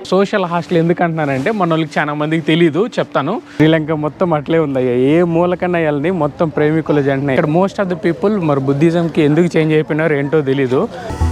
social hostel ఎందుకు అంటున్నానంటే మన వాళ్ళకి చాలా మందికి తెలియదు చెప్తాను శ్రీలంక మొత్తం అట్లే ఉంది అయ్యా ఏ మూలకన్నా వెళ్ళని మొత్తం ప్రేమికుల జంటనే ఇక్కడ మోస్ట్ ఆఫ్ ద పీపుల్ మరి బుద్ధిజంకి ఎందుకు చేంజ్ అయిపోయినారో ఏంటో తెలీదు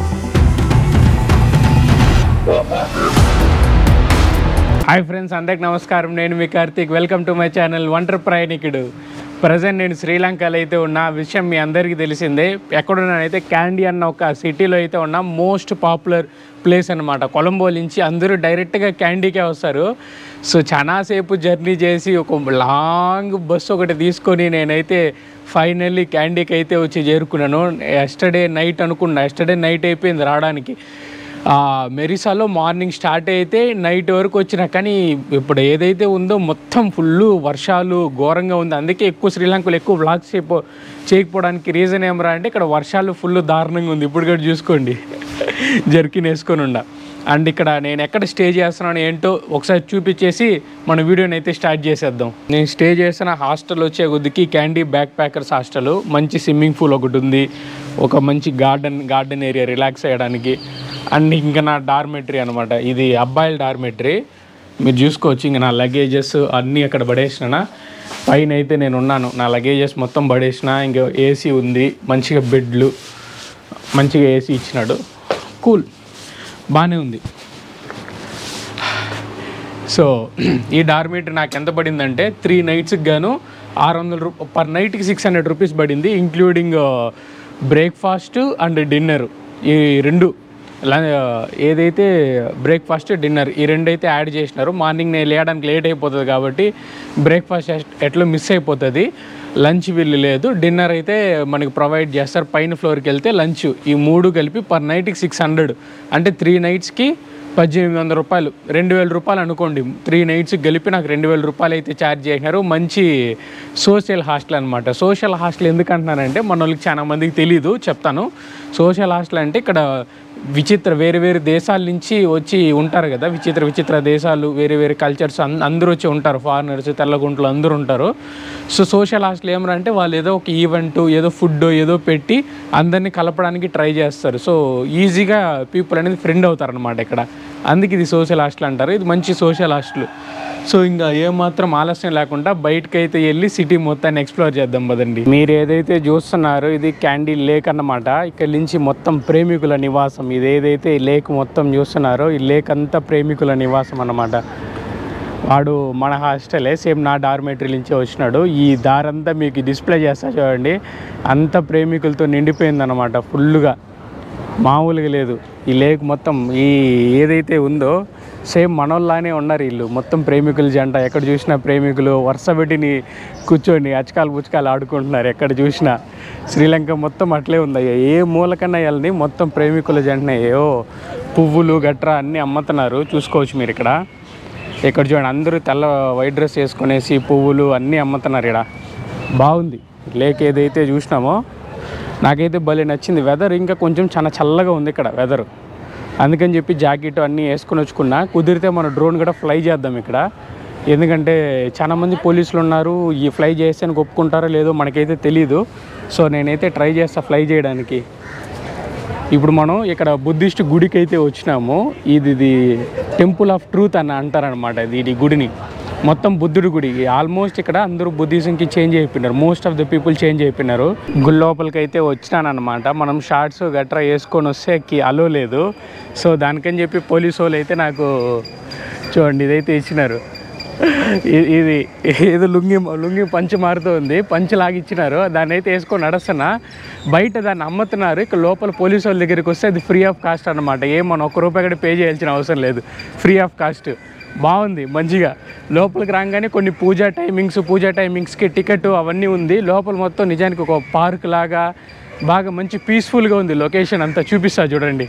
హాయ్ ఫ్రెండ్స్ అందరికి నమస్కారం నేను మీ Karthik welcome to my channel ఒంటరి ప్రయాణికుడు ప్రజెంట్ నేను శ్రీలంకలో అయితే ఉన్న విషయం మీ అందరికీ తెలిసిందే ఎక్కడున్నానైతే క్యాండీ అన్న ఒక సిటీలో అయితే ఉన్న మోస్ట్ పాపులర్ ప్లేస్ అనమాట కొలంబో నుంచి అందరూ డైరెక్ట్గా క్యాండీకే వస్తారు సో చాలాసేపు జర్నీ చేసి ఒక లాంగ్ బస్సు ఒకటి తీసుకొని నేనైతే ఫైనల్లీ క్యాండీకి అయితే వచ్చి చేరుకున్నాను ఎస్టర్డే నైట్ అనుకున్నా ఎస్టర్డే నైట్ అయిపోయింది రావడానికి ఆ, మెరిసాలో మార్నింగ్ స్టార్ట్ అయితే నైట్ వరకు వచ్చిన కానీ ఇప్పుడు ఏదైతే ఉందో మొత్తం ఫుల్ వర్షాలు ఘోరంగా ఉంది అందుకే ఎక్కువ శ్రీలంకలో ఎక్కువ బ్లాగ్స్ చేయపో చేయకపోవడానికి రీజన్ ఏమరా అంటే ఇక్కడ వర్షాలు ఫుల్ దారుణంగా ఉంది ఇప్పుడు కూడా చూసుకోండి జర్కిన్ వేసుకొని ఉండ అండ్ ఇక్కడ నేను ఎక్కడ స్టే చేస్తున్నాను ఏంటో ఒకసారి చూపించేసి మన వీడియోని అయితే స్టార్ట్ చేసేద్దాం నేను స్టే చేసిన హాస్టల్ వచ్చే కొద్దికి క్యాండీ బ్యాక్ ప్యాకర్స్ హాస్టల్ మంచి స్విమ్మింగ్ పూల్ ఒకటి ఉంది ఒక మంచి గార్డెన్ గార్డెన్ ఏరియా రిలాక్స్ అయ్యడానికి అండ్ ఇంకా నా డార్మెటరీ అనమాట ఇది అబ్బాయిల డార్మెటరీ మీరు చూసుకోవచ్చు ఇంకా నా లగేజెస్ అన్నీ అక్కడ పడేసిన పైన అయితే నేను ఉన్నాను నా లగేజెస్ మొత్తం పడేసిన ఇంకా ఏసీ ఉంది మంచిగా బెడ్లు మంచిగా ఏసీ ఇచ్చినాడు కూల్ బాగానే ఉంది సో ఈ డార్మేటరీ నాకు ఎంత పడిందంటే త్రీ నైట్స్కి గాను ఆరు వందల రూ పర్ నైట్కి సిక్స్ హండ్రెడ్ రూపీస్ పడింది ఇంక్లూడింగ్ బ్రేక్ఫాస్ట్ అండ్ డిన్నర్ ఈ రెండు ల- ఏదైతే బ్రేక్ఫాస్ట్ డిన్నర్ ఈ రెండు అయితే యాడ్ చేసినారు మార్నింగ్ నేను లేయడానికి లేట్ అయిపోతుంది కాబట్టి బ్రేక్ఫాస్ట్ ఎట్లా మిస్ అయిపోతుంది లంచ్ వీళ్ళు లేదు డిన్నర్ అయితే మనకి ప్రొవైడ్ చేస్తారు పైన ఫ్లోర్కి వెళ్తే లంచ్ ఈ మూడు కలిపి పర్ నైట్కి సిక్స్ హండ్రెడ్ అంటే త్రీ నైట్స్కి పద్దెనిమిది వందల రూపాయలు రెండు వేల రూపాయలు అనుకోండి త్రీ నైట్స్ కలిపి నాకు రెండు వేల రూపాయలు అయితే ఛార్జ్ చేసినారు మంచి సోషల్ హాస్టల్ అనమాట సోషల్ హాస్టల్ ఎందుకు అంటున్నానంటే మన వాళ్ళకి చాలా మందికి తెలియదు చెప్తాను సోషల్ హాస్టల్ అంటే ఇక్కడ విచిత్ర వేరే వేరే దేశాల నుంచి వచ్చి ఉంటారు కదా విచిత్ర విచిత్ర దేశాలు వేరే వేరే కల్చర్స్ అందరూ వచ్చి ఉంటారు ఫారినర్స్ తెల్లగుంటలు అందరూ ఉంటారు సో సోషల్ హాస్టల్ ఏమరా అంటే వాళ్ళు ఏదో ఒక ఈవెంట్ ఏదో ఫుడ్ ఏదో పెట్టి అందరినీ కలపడానికి ట్రై చేస్తారు సో ఈజీగా పీపుల్ అనేది ఫ్రెండ్ అవుతారు అనమాట ఇక్కడ అందుకే ఇది సోషల్ హాస్టల్ అంటారు ఇది మంచి సోషల్ హాస్టల్ సో ఇంకా ఏమాత్రం ఆలస్యం లేకుండా బయటకు అయితే వెళ్ళి సిటీ మొత్తాన్ని ఎక్స్ప్లోర్ చేద్దాం పదండి మీరు ఏదైతే చూస్తున్నారో ఇది క్యాండీ లేక్ అన్నమాట ఇక్కడ నుంచి మొత్తం ప్రేమికుల నివాసం ఇది ఏదైతే ఈ లేక్ మొత్తం చూస్తున్నారో ఈ లేక్ అంతా ప్రేమికుల నివాసం అన్నమాట వాడు మన హాస్టలే సేమ్ నా డార్మెటరీ నుంచి వచ్చినాడు ఈ దారంతా మీకు డిస్ప్లే చేస్తా చూడండి అంత ప్రేమికులతో నిండిపోయిందన్నమాట ఫుల్గా మామూలుగా లేదు ఈ లేక్ మొత్తం ఈ ఏదైతే ఉందో సేమ్ మనోళ్ళలానే ఉన్నారు వీళ్ళు మొత్తం ప్రేమికుల జంట ఎక్కడ చూసినా ప్రేమికులు వరుస పెట్టిని కూర్చొని అచకాలు పుచ్చకాలు ఆడుకుంటున్నారు ఎక్కడ చూసినా శ్రీలంక మొత్తం అట్లే ఉంది అయ్యా ఏ మూలకన్నా వెళ్ళని మొత్తం ప్రేమికుల జంటనే ఏవో పువ్వులు గట్రా అన్నీ అమ్ముతున్నారు చూసుకోవచ్చు మీరు ఇక్కడ ఇక్కడ చూడండి అందరూ తెల్ల వైట్ డ్రెస్ వేసుకునేసి పువ్వులు అన్నీ అమ్ముతున్నారు ఇక్కడ బాగుంది లేక్ ఏదైతే చూసినామో నాకైతే భలే నచ్చింది వెదర్ ఇంకా కొంచెం చాలా చల్లగా ఉంది ఇక్కడ వెదర్ అందుకని చెప్పి జాకెట్ అన్నీ వేసుకొని వచ్చుకున్నా కుదిరితే మన డ్రోన్ కూడా ఫ్లై చేద్దాం ఇక్కడ ఎందుకంటే చాలా మంది పోలీసులు ఉన్నారు ఈ ఫ్లై చేస్తే అని ఒప్పుకుంటారో లేదో మనకైతే తెలీదు సో నేనైతే ట్రై చేస్తా ఫ్లై చేయడానికి ఇప్పుడు మనం ఇక్కడ బుద్ధిస్ట్ గుడికి అయితే వచ్చినాము ఇది ఇది టెంపుల్ ఆఫ్ ట్రూత్ అని అంటారనమాట ఇది ఇది గుడిని మొత్తం బుద్ధుడి గుడి ఆల్మోస్ట్ ఇక్కడ అందరూ బుద్ధిజంకి చేంజ్ అయిపోయినారు most of the people change అయిపోయినారు గుడి లోపలికి అయితే వచ్చినానమాట మనం షార్ట్స్ గట్రా వేసుకొని వస్తే కి అలో లేదు సో దానికని చెప్పి పోలీసు వాళ్ళు అయితే నాకు చూడండి ఇదైతే ఇచ్చినారు ఇ- ఇది ఏదో లుంగి లుంగి పంచి మారుతూ ఉంది పంచి లాగిచ్చినారు దాన్ని అయితే వేసుకొని నడుస్తున్నా బయట దాన్ని అమ్ముతున్నారు ఇక్కడ లోపల పోలీసు వాళ్ళ దగ్గరికి వస్తే అది ఫ్రీ ఆఫ్ కాస్ట్ అనమాట ఏం మనం ఒక్క రూపాయి కూడా పే చేయాల్సిన అవసరం లేదు ఫ్రీ ఆఫ్ కాస్ట్ బాగుంది మంచిగా లోపలికి రాగానే కొన్ని పూజా టైమింగ్స్ పూజా టైమింగ్స్కి టికెట్ అవన్నీ ఉంది లోపల మొత్తం నిజానికి ఒక పార్క్ లాగా బాగా మంచి పీస్ఫుల్గా ఉంది లొకేషన్ అంతా చూపిస్తా చూడండి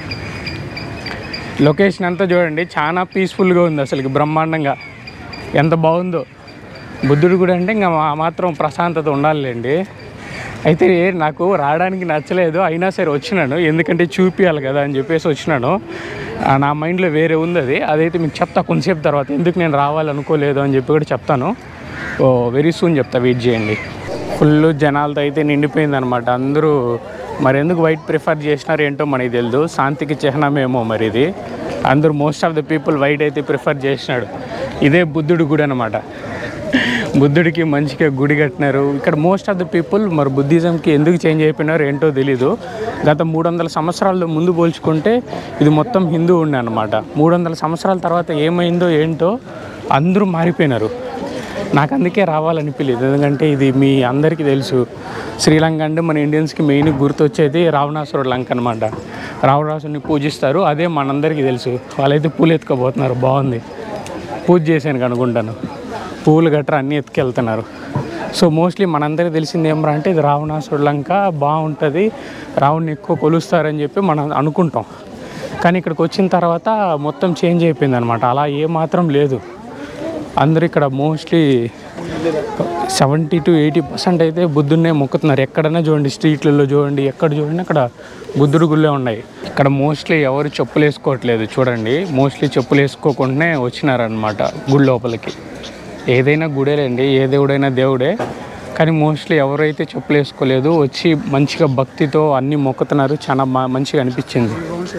లొకేషన్ అంతా చూడండి చాలా పీస్ఫుల్గా ఉంది అసలు బ్రహ్మాండంగా ఎంత బాగుందో బుద్ధుడు కూడా అంటే ఇంకా మా మాత్రం ప్రశాంతత ఉండాలండి అయితే నాకు రావడానికి నచ్చలేదు అయినా సరే వచ్చినాను ఎందుకంటే చూపించాలి కదా అని చెప్పేసి వచ్చినాను ఆ, నా మైండ్లో వేరే ఉంది అది అదైతే మీకు చెప్తా కొంతసేపు తర్వాత ఎందుకు నేను రావాలనుకోలేదు అని చెప్పి కూడా చెప్తాను ఓ వెరీ సూన్ చెప్తా వెయిట్ చేయండి ఫుల్ జనాలతో అయితే నిండిపోయింది అనమాట అందరూ మరి ఎందుకు వైట్ ప్రిఫర్ చేసినారు ఏంటో మనకి తెలియదు శాంతికి చిహ్నమేమో మరి ఇది అందరూ most of the people white అయితే ప్రిఫర్ చేసినాడు ఇదే బుద్ధుడి గుడి అనమాట బుద్ధుడికి మంచిగా గుడి కట్టినారు ఇక్కడ మోస్ట్ ఆఫ్ ద పీపుల్ మరి బుద్ధిజంకి ఎందుకు చేంజ్ అయిపోయినారో ఏంటో తెలీదు గత మూడు వందల సంవత్సరాల ముందు పోల్చుకుంటే ఇది మొత్తం హిందూ ఉండే అనమాట మూడు వందల సంవత్సరాల తర్వాత ఏమైందో ఏంటో అందరూ మారిపోయినారు నాకు అందుకే రావాలనిపించలేదు ఎందుకంటే ఇది మీ అందరికీ తెలుసు శ్రీలంక అంటే మన ఇండియన్స్కి మెయిన్ గుర్తొచ్చేది రావణాసురుడు లంక అనమాట రావణాసురుని పూజిస్తారు అదే మనందరికీ తెలుసు వాళ్ళైతే పూలు ఎత్తుకోబోతున్నారు బాగుంది పూజ చేశాను అనుకుంటాను పూలు గట్రా అన్నీ ఎత్తుకెళ్తున్నారు సో మోస్ట్లీ మనందరికీ తెలిసింది ఏమరా అంటే ఇది రావణాసురుడు లంక బాగుంటుంది రావణ్ణి ఎక్కువ కొలుస్తారని చెప్పి మనం అనుకుంటాం కానీ ఇక్కడికి వచ్చిన తర్వాత మొత్తం చేంజ్ అయిపోయింది అనమాట అలా ఏ మాత్రం లేదు అందరూ ఇక్కడ mostly seventy to eighty percent అయితే బుద్ధున్నే మొక్కుతున్నారు ఎక్కడైనా చూడండి స్ట్రీట్లలో చూడండి ఎక్కడ చూడండి అక్కడ బుద్ధుడు గుళ్ళే ఉన్నాయి ఇక్కడ మోస్ట్లీ ఎవరు చెప్పులు వేసుకోవట్లేదు చూడండి మోస్ట్లీ చెప్పులు వేసుకోకుండానే వచ్చినారనమాట గుడి లోపలికి ఏదైనా గుడేలేండి ఏ దేవుడైనా దేవుడే కానీ మోస్ట్లీ ఎవరైతే చెప్పులు వేసుకోలేదు వచ్చి మంచిగా భక్తితో అన్నీ మొక్కుతున్నారు చాలా మా మంచిగా అనిపించింది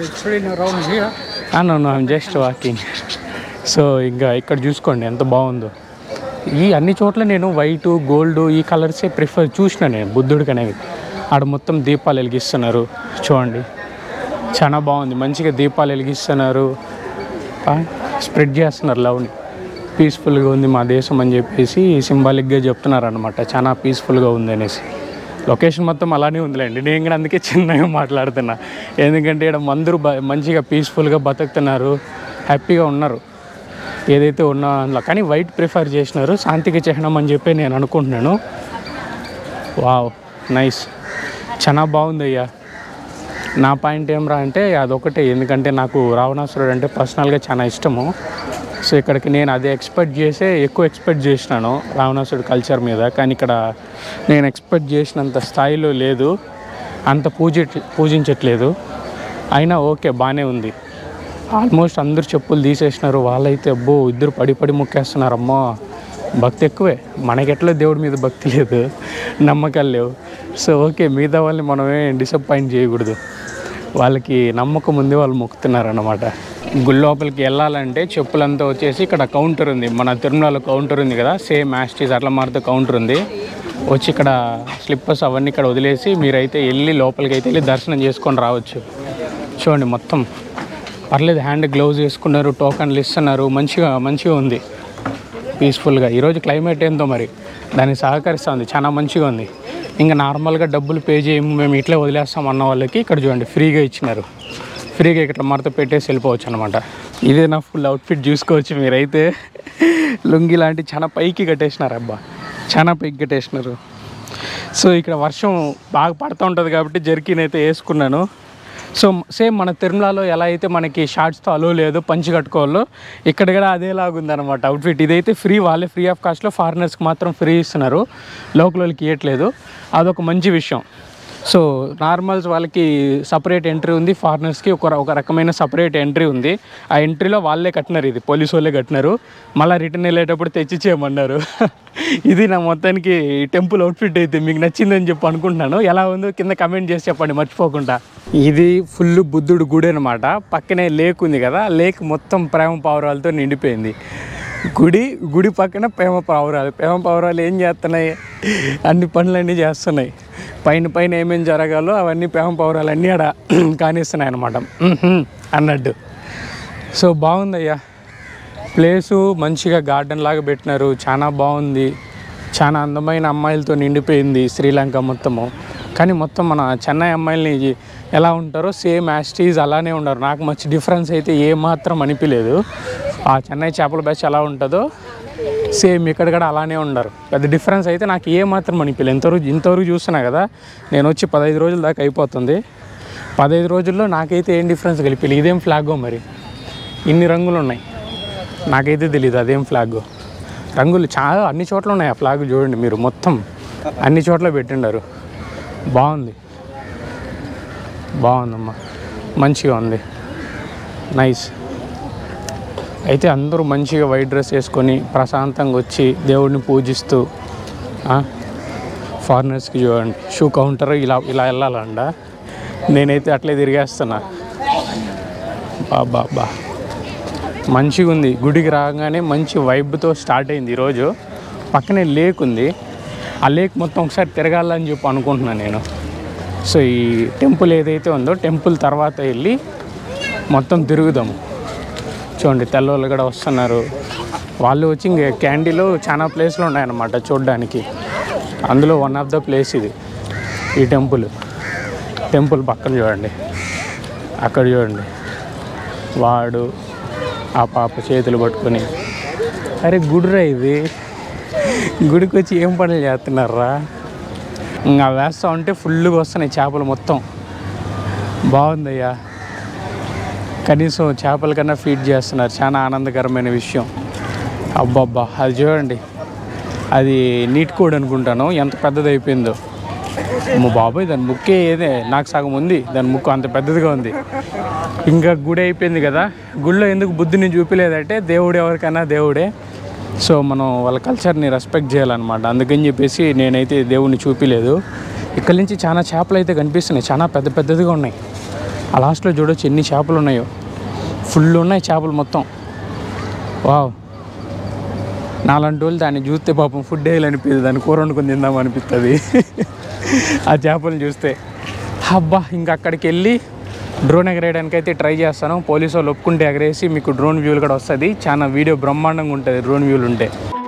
నన్ను ఐమ్ జస్ట్ వాకింగ్ సో ఇంకా ఇక్కడ చూసుకోండి ఎంత బాగుందో ఈ అన్ని చోట్ల నేను వైట్ గోల్డ్ ఈ కలర్సే ప్రిఫర్ చూసిన నేను బుద్ధుడికి అనేవి ఆడ మొత్తం దీపాలు వెలిగిస్తున్నారు చూడండి చాలా బాగుంది మంచిగా దీపాలు వెలిగిస్తున్నారు స్ప్రెడ్ చేస్తున్నారు లవ్ని పీస్ఫుల్గా ఉంది మా దేశం అని చెప్పేసి సింబాలిక్గా చెప్తున్నారు అనమాట చాలా పీస్ఫుల్గా ఉంది అనేసి లొకేషన్ మొత్తం అలానే ఉందిలేండి నేను కూడా అందుకే చిన్నగా మాట్లాడుతున్నా ఎందుకంటే ఇక్కడ అందరూ బ మంచిగా పీస్ఫుల్గా బతుకుతున్నారు హ్యాపీగా ఉన్నారు ఏదైతే ఉన్నా అందులో కానీ వైట్ ప్రిఫర్ చేసినారు శాంతికి చిహ్నం అని చెప్పి నేను అనుకుంటున్నాను వావ్ నైస్ చాలా బాగుంది అయ్యా నా పాయింట్ ఏమరా అంటే అదొకటే ఎందుకంటే నాకు రావణాసురుడు అంటే పర్సనల్గా చాలా ఇష్టము సో ఇక్కడికి నేను అదే ఎక్స్పెక్ట్ చేసే ఎక్కువ ఎక్స్పెక్ట్ చేసినాను రావణాసురుడు కల్చర్ మీద కానీ ఇక్కడ నేను ఎక్స్పెక్ట్ చేసినంత స్థాయిలో లేదు అంత పూజ పూజించట్లేదు అయినా ఓకే బాగానే ఉంది ఆల్మోస్ట్ అందరు చెప్పులు తీసేసినారు వాళ్ళైతే అబ్బో ఇద్దరు పడి పడి మొక్కేస్తున్నారు అమ్మో భక్తి ఎక్కువే మనకెట్లా దేవుడి మీద భక్తి లేదు నమ్మకాలు లేవు సో ఓకే మిగతా వాళ్ళని మనమే డిసప్పాయింట్ చేయకూడదు వాళ్ళకి నమ్మకం ఉంది వాళ్ళు మొక్కుతున్నారు అన్నమాట గుడి లోపలికి వెళ్ళాలంటే చెప్పులంతా వచ్చేసి ఇక్కడ కౌంటర్ ఉంది మన తిరుమలలో కౌంటర్ ఉంది కదా సేమ్ యాస్టీస్ అట్లా మారుతూ కౌంటర్ ఉంది వచ్చి ఇక్కడ స్లిప్పర్స్ అవన్నీ ఇక్కడ వదిలేసి మీరైతే వెళ్ళి లోపలికి అయితే వెళ్ళి దర్శనం చేసుకొని రావచ్చు చూడండి మొత్తం పర్లేదు హ్యాండ్ గ్లౌజ్ వేసుకున్నారు టోకన్లు ఇస్తున్నారు మంచిగా మంచిగా ఉంది పీస్ఫుల్గా ఈరోజు క్లైమేట్ ఏందో మరి దానికి సహకరిస్తుంది చాలా మంచిగా ఉంది ఇంకా నార్మల్గా డబ్బులు పే చేయము మేము ఇట్లే వదిలేస్తాం అన్న వాళ్ళకి ఇక్కడ చూడండి ఫ్రీగా ఇచ్చినారు ఫ్రీగా ఇక్కడ మరత పెట్టేసి వెళ్ళిపోవచ్చు అనమాట ఇదే నా ఫుల్ అవుట్ఫిట్ చూసుకోవచ్చు మీరైతే లుంగి లాంటి చాలా పైకి కట్టేసినారు అబ్బా చాలా పైకి కట్టేసినారు సో ఇక్కడ వర్షం బాగా పడుతూ ఉంటుంది కాబట్టి జర్కిన్ అయితే వేసుకున్నాను సో సేమ్ మన తిరుమలలో ఎలా అయితే మనకి షార్ట్స్తో అలో లేదు పంచి కట్టుకోవాలో ఇక్కడ కూడా అదేలాగుంది అనమాట అవుట్ఫిట్ ఇదైతే ఫ్రీ వాళ్ళే ఫ్రీ ఆఫ్ కాస్ట్లో ఫారినర్స్కి మాత్రం ఫ్రీ ఇస్తున్నారు లోకల్ వాళ్ళకి ఇవ్వట్లేదు అదొక మంచి విషయం సో నార్మల్స్ వాళ్ళకి సపరేట్ ఎంట్రీ ఉంది ఫారినర్స్కి ఒక ఒక రకమైన సపరేట్ ఎంట్రీ ఉంది ఆ ఎంట్రీలో వాళ్ళే కట్టినారు ఇది పోలీసు వాళ్ళే కట్టినారు మళ్ళీ రిటర్న్ వెళ్ళేటప్పుడు తెచ్చి చేయమన్నారు ఇది నా మొత్తానికి టెంపుల్ అవుట్ఫిట్ అయితే మీకు నచ్చిందని చెప్పి అనుకుంటున్నాను ఎలా ఉందో కింద కమెంట్ చేసి చెప్పండి మర్చిపోకుండా ఇది ఫుల్ బుద్ధుడు గుడి అనమాట పక్కనే లేక్ ఉంది కదా లేక్ మొత్తం ప్రేమ పావురాలతో నిండిపోయింది గుడి గుడి పక్కన ప్రేమ పావురాలు ప్రేమ పావురాలు ఏం చేస్తున్నాయి అన్ని పనులన్నీ చేస్తున్నాయి పైన పైన ఏమేం జరగాలో అవన్నీ ప్రేమ పావురాలన్నీ ఆడ కానిస్తున్నాయి అనమాట అన్నట్టు సో బాగుందయ్యా ప్లేసు మంచిగా గార్డెన్ లాగా పెట్టినారు చాలా బాగుంది చాలా అందమైన అమ్మాయిలతో నిండిపోయింది శ్రీలంక మొత్తము కానీ మొత్తం మన చెన్నై అమ్మాయిల్ని ఎలా ఉంటారో సేమ్ యాస్టీజ్ అలానే ఉన్నారు నాకు మంచి డిఫరెన్స్ అయితే ఏ మాత్రం అనిపించలేదు ఆ చెన్నై చేపల బ్యాచ్ ఎలా ఉంటుందో సేమ్ ఇక్కడ కూడా అలానే ఉండరు పెద్ద డిఫరెన్స్ అయితే నాకు ఏ మాత్రం అనిపించలేదు ఇంతవరకు ఇంతవరకు చూస్తున్నా కదా నేను వచ్చి పదహైదు రోజుల దాకా అయిపోతుంది పదహైదు రోజుల్లో నాకైతే ఏం డిఫరెన్స్ కలిపి ఇదేం ఫ్లాగో మరి ఇన్ని రంగులు ఉన్నాయి నాకైతే తెలియదు అదేం ఫ్లాగ్ రంగులు చాలా అన్ని చోట్ల ఉన్నాయి ఆ ఫ్లాగ్ చూడండి మీరు మొత్తం అన్ని చోట్ల పెట్టిండారు బాగుంది బాగుందమ్మా మంచిగా ఉంది నైస్ అయితే అందరూ మంచిగా వైట్ డ్రెస్ వేసుకొని ప్రశాంతంగా వచ్చి దేవుడిని పూజిస్తూ ఫారినర్స్కి చూడండి షూ కౌంటర్ ఇలా ఇలా వెళ్ళాలంట నేనైతే అట్లే తిరిగేస్తున్నా బా బా బా మంచిగా ఉంది గుడికి రాగానే మంచి వైబ్తో స్టార్ట్ అయింది ఈరోజు పక్కనే లేక్ ఉంది ఆ లేక్ మొత్తం ఒకసారి తిరగాలని చెప్పి అనుకుంటున్నాను నేను సో ఈ టెంపుల్ ఏదైతే ఉందో టెంపుల్ తర్వాత వెళ్ళి మొత్తం తిరుగుదాము చూడండి తెల్లవాళ్ళు కూడా వస్తున్నారు వాళ్ళు వచ్చి ఇంక క్యాండీలో చాలా ప్లేస్లు ఉన్నాయన్నమాట చూడడానికి అందులో వన్ ఆఫ్ ద ప్లేస్ ఇది ఈ టెంపుల్ టెంపుల్ పక్కన చూడండి అక్కడ చూడండి వాడు ఆ పాప చేతులు పట్టుకొని అరే గుడిరా ఇది గుడికి వచ్చి ఏం పనులు చేస్తున్నారా ఇంకా వేస్తా ఉంటే ఫుల్గా వస్తున్నాయి చేపలు మొత్తం బాగుందయ్యా కనీసం చేపల కన్నా ఫీడ్ చేస్తున్నారు చాలా ఆనందకరమైన విషయం అబ్బబ్బా అది చూడండి అది నీట్ కోడ్ అనుకుంటాను ఎంత పెద్దది అయిపోయిందో మా బాబాయ్ దాని ముక్కే ఏదే నాకు సగం ఉంది దాని ముక్కు అంత పెద్దదిగా ఉంది ఇంకా గుడి అయిపోయింది కదా గుడిలో ఎందుకు బుద్ధిని చూపించలేదంటే దేవుడు ఎవరికైనా దేవుడే సో మనం వాళ్ళ కల్చర్ని రెస్పెక్ట్ చేయాలన్నమాట అందుకని చెప్పేసి నేనైతే దేవుడిని చూపించలేదు ఇక్కడ నుంచి చాలా చేపలు అయితే కనిపిస్తున్నాయి చాలా పెద్ద పెద్దదిగా ఉన్నాయి ఆ లాస్ట్లో చూడొచ్చు ఎన్ని చేపలు ఉన్నాయో ఫుల్ ఉన్నాయి చేపలు మొత్తం వావ్ నాలాంటి వాళ్ళు దాన్ని చూస్తే పాపం ఫుడ్ వేయాలనిపిస్తుంది దాన్ని కూర వండుకొని తిందాం అనిపిస్తుంది ఆ చేపలను చూస్తే అబ్బా ఇంకా అక్కడికి వెళ్ళి డ్రోన్ ఎగరేయడానికి అయితే ట్రై చేస్తాను పోలీసు వాళ్ళు ఒప్పుకుంటే ఎగరేసి మీకు డ్రోన్ వ్యూలు కూడా వస్తుంది చాలా వీడియో బ్రహ్మాండంగా ఉంటుంది డ్రోన్ వ్యూలు ఉంటే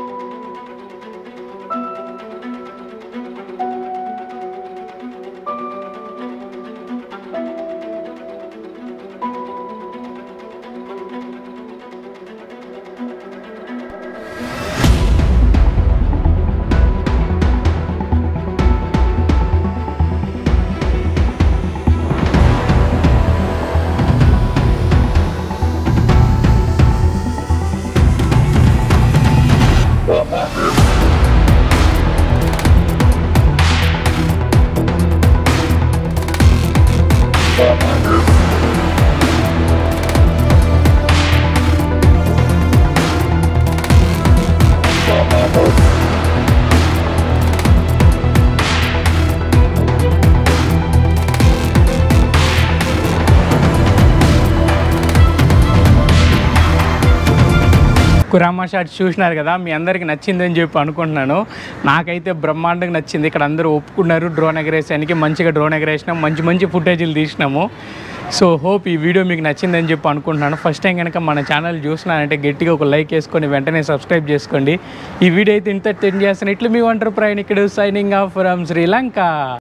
కురామా షాట్ చూసినారు కదా మీ అందరికి నచ్చిందని చెప్పి అనుకుంటున్నాను నాకైతే బ్రహ్మాండంగా నచ్చింది ఇక్కడ అందరూ ఒప్పుకున్నారు డ్రోన్ ఎగరేసానికి మంచిగా డ్రోన్ ఎగరేసినాం మంచి మంచి ఫుటేజీలు తీసినాము సో హోప్ ఈ వీడియో మీకు నచ్చిందని చెప్పి అనుకుంటున్నాను ఫస్ట్ టైం కనుక మన ఛానల్ చూసినానంటే గట్టిగా ఒక లైక్ వేసుకొని వెంటనే సబ్స్క్రైబ్ చేసుకోండి ఈ వీడియో అయితే ఇంత టెన్ చేస్తాను ఇట్లు మీ వంటర్ ప్రయాణికుడు సైనింగ్ ఆఫ్ ఫ్రమ్ శ్రీలంక